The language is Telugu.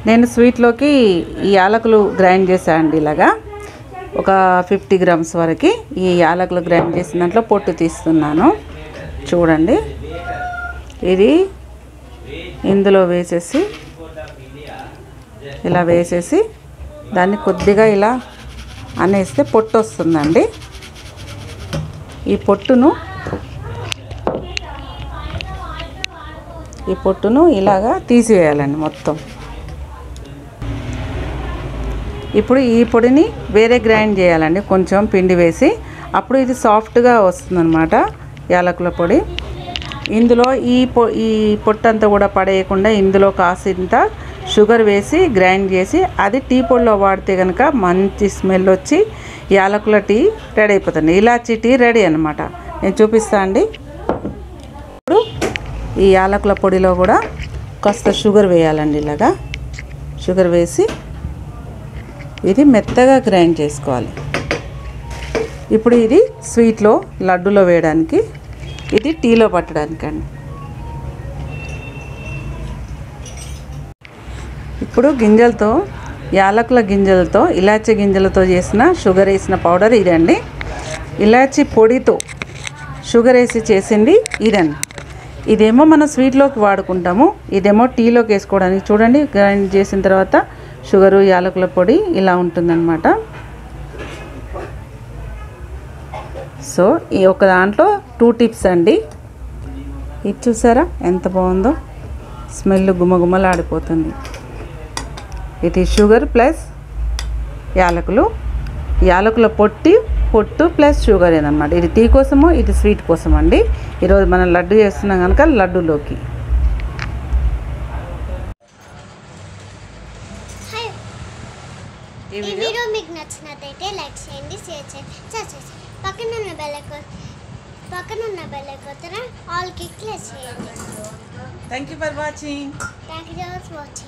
నేను స్వీట్లోకి ఈ యాలకులు గ్రైండ్ చేశాను అండి ఇలాగా ఒక ఫిఫ్టీ గ్రామ్స్ వరకు ఈ యాలకులు గ్రైండ్ చేసిన దాంట్లో పొట్టు తీస్తున్నాను చూడండి ఇది ఇందులో వేసేసి ఇలా వేసేసి దాన్ని కొద్దిగా ఇలా అనేస్తే పొట్టు వస్తుందండి ఈ పొట్టును ఈ పొట్టును ఇలాగా తీసివేయాలండి మొత్తం ఇప్పుడు ఈ పొడిని వేరే గ్రైండ్ చేయాలండి కొంచెం పిండి వేసి అప్పుడు ఇది సాఫ్ట్గా వస్తుందన్నమాట యాలకుల పొడి ఇందులో ఈ పొ ఈ పొట్టంతా కూడా పడేయకుండా ఇందులో కాసింత షుగర్ వేసి గ్రైండ్ చేసి అది టీ పొడిలో వాడితే కనుక మంచి స్మెల్ వచ్చి యాలకుల టీ రెడీ అయిపోతుంది ఇలాచీ టీ రెడీ అనమాట నేను చూపిస్తా అండి ఇప్పుడు ఈ యాలకుల పొడిలో కూడా కాస్త షుగర్ వేయాలండి ఇలాగా షుగర్ వేసి ఇది మెత్తగా గ్రైండ్ చేసుకోవాలి ఇప్పుడు ఇది స్వీట్లో లడ్డులో వేయడానికి ఇది టీలో పట్టడానికి అండి ఇప్పుడు గింజలతో యాలకుల గింజలతో ఇలాచీ గింజలతో చేసిన షుగర్ వేసిన పౌడర్ ఇదండి ఇలాచీ పొడితో షుగర్ వేసి చేసింది ఇదండి ఇదేమో మనం స్వీట్లోకి వాడుకుంటాము ఇదేమో టీలోకి వేసుకోవడానికి చూడండి గ్రైండ్ చేసిన తర్వాత షుగరు యాలకుల పొడి ఇలా ఉంటుందన్నమాట సో ఈ ఒక దాంట్లో టూ టిప్స్ అండి ఇది చూసారా ఎంత బాగుందో స్మెల్ గుమగుమలాడిపోతుంది ఇది షుగర్ ప్లస్ యాలకులు యాలకుల పొట్టి పొట్టు ప్లస్ షుగర్ అనమాట ఇది టీ కోసము ఇది స్వీట్ కోసం అండి ఈరోజు మనం లడ్డు చేస్తున్నాం కనుక లడ్డులోకి హాయ్ ఈ ఈ వీడియో వీడియో మీకు నచ్చినట్టయితే లైక్ చేయండి షేర్ చేయండి సబ్స్క్రైబ్ చేయండి పక్కన ఉన్న బెల్ ఐకాన్ పక్కన ఉన్న బెల్ ఐకాన్ ఆల్కి క్లిక్ చేయండి thank you for watching thank you for watching